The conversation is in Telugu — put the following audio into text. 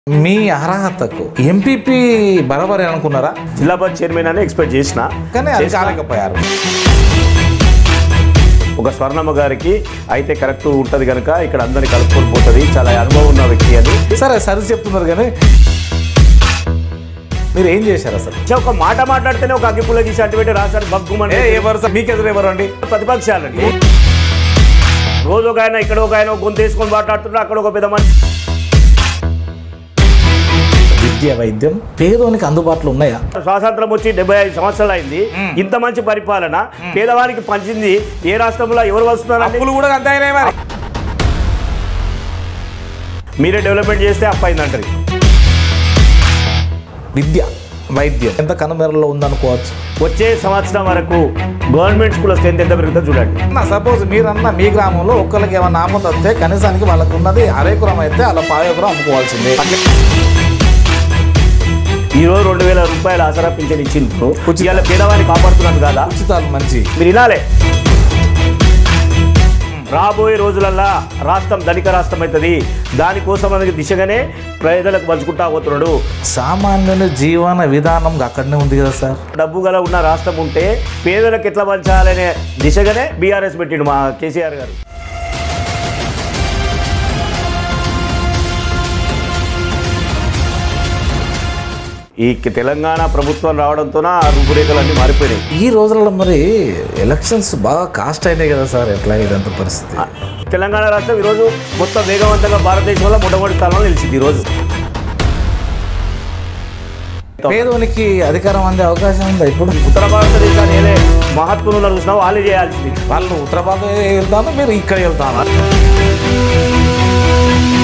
మీ అర్హతకు ఎంపీపీ బరాబరి అనుకున్నారా జిల్లా పరిషత్ చైర్మన్ అని ఎక్స్పెక్ట్ చేసిన కానీ అది చేసిన. కాలేకపోయారు ఒక స్వర్ణమ్మ గారికి అయితే కరెక్ట్ ఉంటుంది కనుక ఇక్కడ అందరిని కలుపుకొని పోతుంది చాలా అనుభవం ఉన్న వ్యక్తి అని సరే సరి చెప్తున్నారు కానీ మీరు ఏం చేశారు అసలు చే, ఒక మాట మాట్లాడితేనే ఒక అగ్గిపుల్ల గీసి అటువంటి రాశారు బగ్గుమని ఏ ఎవరు సార్? మీకు ఎదురు ఎవరు అండి ప్రతిపక్షాలండి రోజు ఒక ఆయన ఇక్కడ ఒక ఆయన ఒక గొంతు వేసుకొని మాట్లాడుతుంటే అక్కడ ఒక పెద్ద మనిషి విద్య వైద్యం పేదోనికి అందుబాటులో ఉన్నాయా స్వాతంత్రం వచ్చి డెబ్బై ఐదు సంవత్సరాలు అయింది ఇంత మంచి పరిపాలన పేదవానికి పంచింది ఏ రాష్ట్రంలో ఎవరు వస్తున్నారండి అప్పులు కూడా అంతే అయినాయి మరి మీరే డెవలప్మెంట్ చేస్తే అప్పయిందంటారు విద్య వైద్యం ఎంత కనుమెరలో ఉందనుకోవచ్చు వచ్చే సంవత్సరం వరకు గవర్నమెంట్ స్కూల్ స్ట్రెంత్ ఎంత పెరుగుతుందో చూడండి నా సపోజ్ మీరన్న మీ గ్రామంలో ఒక్కరికి ఏమైనా ఆపద వస్తే కనీసానికి వాళ్ళకు ఉన్నది అరేకురం అయితే అలా పాయోకురం అమ్ముకోవాల్సిందే ఈ రోజు రెండు వేల రూపాయల ఆసరా పింఛన్ ఇచ్చిండ్రు ఉచిత. ఇవాళ పేదవానికి కాపాడుతున్నారు కదా ఉచితాలు మంచి మీరు వినాలే రాబోయే రోజులల్లా రాష్ట్రం ధనిక రాష్ట్రం అవుతుంది దానికోసం మనకి దిశగానే ప్రజలకు పంచుకుంటా పోతున్నాడు సామాన్యుల జీవన విధానం అక్కడనే ఉంది కదా సార్ డబ్బు గల ఉన్న రాష్ట్రం ఉంటే పేదలకు ఎట్లా పంచాలనే దిశగానే బీఆర్ఎస్ పెట్టిండు మా కేసీఆర్ గారు ఈ తెలంగాణ ప్రభుత్వం రావడంతోన ఆ రూపురేఖలన్నీ మారిపోయినాయి ఈ రోజులలో మరి ఎలక్షన్స్ బాగా కాస్ట్ అయినాయి కదా సార్ ఎట్లా ఇదంత పరిస్థితి తెలంగాణ రాష్ట్రం ఈరోజు మొత్తం వేగవంతంగా భారతదేశంలో మొట్టమొదటి స్థానంలో నిలిచింది ఈరోజు పేదోనికి అధికారం అందే అవకాశం ఉందా ఇప్పుడు ఉత్తర భారతదేశాన్ని ఏలే మహాత్ములు ఉన్నారు చూసినా వాళ్ళే చేయాల్సింది వాళ్ళు ఉత్తర భారత వెళ్తాను మీరు ఇక్కడ వెళ్తాను